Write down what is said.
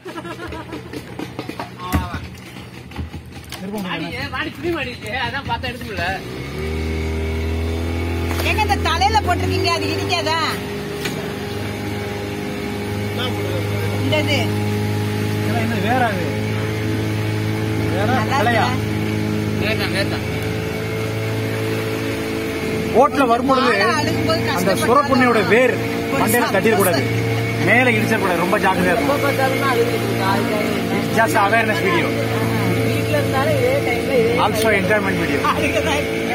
அதான் பார்த்தா எடுக்க முடியல ஏங்க இந்த தலையில போட்டிருக்கீங்க அது இடிக்காதா இந்த இது இதெல்லாம் என்ன வேற அது வேற நல்லா கிளையா இருக்குல்ல? நேர்தான் நேர்தான் போட்ல வரும்பொழுது மாலை அழுகும்போது அந்த கஷ்டப்பட்டாலும் சுரப்புண்ணையோட வேர் ஒரு மண்டையில தட்டிடக்கூடாது மேல இடிச்சிடக்கூடாது ரொம்ப ஜாக்கிரதையா இருக்கும் பார்த்தாலுமே அழுதுட்டு இருக்கு அதுக்காக ஜஸ்ட் அவேர்னஸ் வீடியோ வீட்டுல இருந்தாலும் இதே டைம்ல இதே ஆல்சோ என்ஜாய்மெண்ட் வீடியோ அழுகுதான்.